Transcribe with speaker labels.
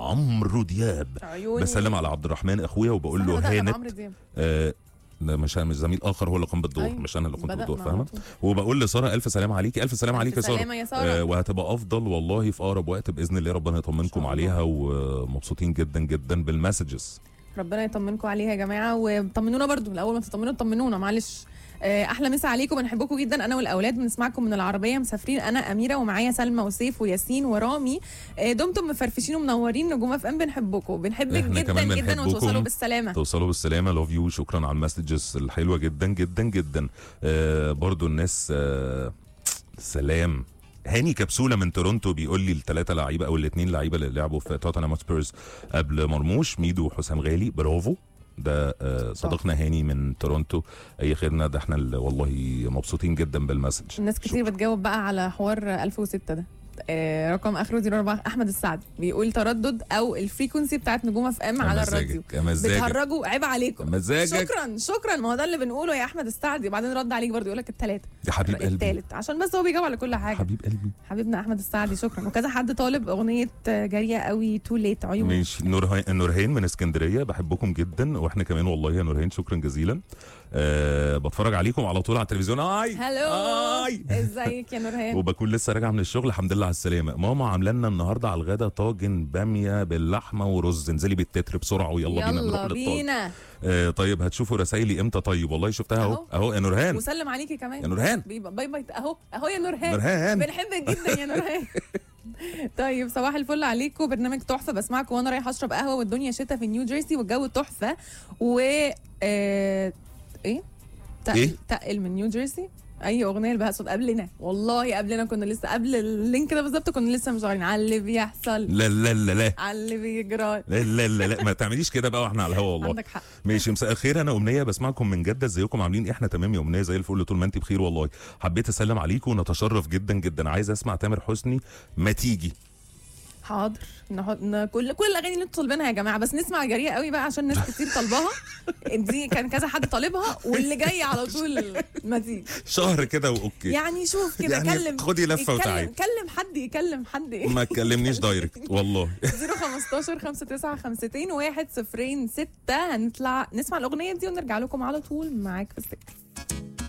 Speaker 1: عمرو دياب
Speaker 2: عيوني
Speaker 1: بسلم على عبد الرحمن اخويا وبقول له
Speaker 2: بدأنا
Speaker 1: هانت
Speaker 2: بعمرو دياب.
Speaker 1: آه ده مش مش زميل اخر هو اللي قام بالدور
Speaker 2: أيوة.
Speaker 1: مش انا اللي قمت
Speaker 2: بدأنا
Speaker 1: بالدور
Speaker 2: على
Speaker 1: فاهمه
Speaker 2: طول.
Speaker 1: وبقول لساره الف سلام عليكي الف سلام عليك يا ساره
Speaker 2: سلامة يا سارة.
Speaker 1: آه وهتبقى افضل والله في اقرب وقت باذن الله ربنا يطمنكم
Speaker 2: الله.
Speaker 1: عليها ومبسوطين جدا جدا بالمسجز
Speaker 2: ربنا يطمنكم عليها يا جماعه وطمنونا برضو الاول ما تطمنوا طمنونا معلش آه، احلى مسا عليكم بنحبكم جدا انا والاولاد بنسمعكم من العربيه مسافرين انا اميره ومعايا سلمى وسيف وياسين ورامي آه، دمتم مفرفشين ومنورين نجوم اف ام بنحبكم بنحبك
Speaker 1: إحنا
Speaker 2: جدا
Speaker 1: كمان
Speaker 2: جدا
Speaker 1: بنحبكم.
Speaker 2: وتوصلوا بالسلامه
Speaker 1: توصلوا بالسلامه لوف يو شكرا على المسجز الحلوه جدا جدا جدا آه برضو الناس آه سلام هاني كبسوله من تورونتو بيقول لي الثلاثه لعيبه او الاثنين لعيبه اللي لعبوا في توتنهام سبيرز قبل مرموش ميدو وحسام غالي برافو ده آه صديقنا هاني من تورونتو اي خدمه ده احنا اللي والله مبسوطين جدا بالمسج
Speaker 2: الناس كتير بتجاوب بقى على حوار 1006 ده آه، رقم اخره 04 احمد السعدي بيقول تردد او الفريكونسي بتاعت نجوم اف ام على الراديو
Speaker 1: يا مزاجك
Speaker 2: بتهرجوا عيب عليكم
Speaker 1: مزاجك.
Speaker 2: شكرا شكرا ما هو ده اللي بنقوله يا احمد السعدي وبعدين رد عليك برضه يقول لك الثلاثه
Speaker 1: يا حبيب قلبي
Speaker 2: الثالث عشان بس هو بيجاوب على كل حاجه
Speaker 1: حبيب قلبي
Speaker 2: حبيبنا احمد السعدي شكرا وكذا حد طالب اغنيه جاريه قوي تو ليت عيون
Speaker 1: ماشي نورهان نورهان من اسكندريه بحبكم جدا واحنا كمان والله يا نورهان شكرا جزيلا أه بتفرج عليكم على طول على التلفزيون اي
Speaker 2: هلو
Speaker 1: اي
Speaker 2: ازيك يا نورهان
Speaker 1: وبكون لسه راجع من الشغل الحمد لله على السلامه ماما عامله لنا النهارده على الغدا طاجن باميه باللحمه ورز انزلي بالتتر بسرعه ويلا بينا نروح
Speaker 2: يلا
Speaker 1: للطاجن
Speaker 2: بينا
Speaker 1: آه طيب هتشوفوا رسايلي امتى طيب والله شفتها اهو
Speaker 2: أهو.
Speaker 1: اهو يا نورهان
Speaker 2: وسلم عليكي كمان
Speaker 1: يا نورهان
Speaker 2: بيبقى باي باي اهو اهو يا نورهان
Speaker 1: نورهان
Speaker 2: بنحبك جدا يا نورهان طيب صباح الفل عليكم برنامج تحفه بسمعكم وانا رايحه اشرب قهوه والدنيا شتاء في نيو جيرسي والجو تحفه و آه... ايه تقل
Speaker 1: إيه؟
Speaker 2: تقل من نيو جيرسي اي اغنيه لبهاء صوت قبلنا والله قبلنا كنا لسه قبل اللينك ده بالظبط كنا لسه مشغلين على اللي بيحصل
Speaker 1: لا لا لا لا
Speaker 2: على اللي بيجرى
Speaker 1: لا لا لا, لا. ما تعمليش كده بقى واحنا على الهوا والله
Speaker 2: عندك حق
Speaker 1: ماشي مساء الخير انا امنيه بسمعكم من جده ازيكم عاملين إيه؟ احنا تمام يا امنيه زي الفل طول ما انت بخير والله حبيت اسلم عليكم ونتشرف جدا جدا عايز اسمع تامر حسني ما تيجي
Speaker 2: حاضر نحط ن- كل كل الاغاني اللي انتوا طالبينها يا جماعه بس نسمع جريئه قوي بقى عشان ناس كتير طالباها دي كان كذا حد طالبها واللي جاي على طول ما تيجي
Speaker 1: شهر كده واوكي
Speaker 2: يعني شوف كده
Speaker 1: يعني
Speaker 2: كلم
Speaker 1: خدي لفة
Speaker 2: يتكلم-
Speaker 1: وتعالي.
Speaker 2: كلم حد يكلم حد ايه
Speaker 1: ما تكلمنيش دايركت والله
Speaker 2: 015 59 50 1 0 6 هنطلع نسمع الاغنيه دي ونرجع لكم على طول معاك في السكه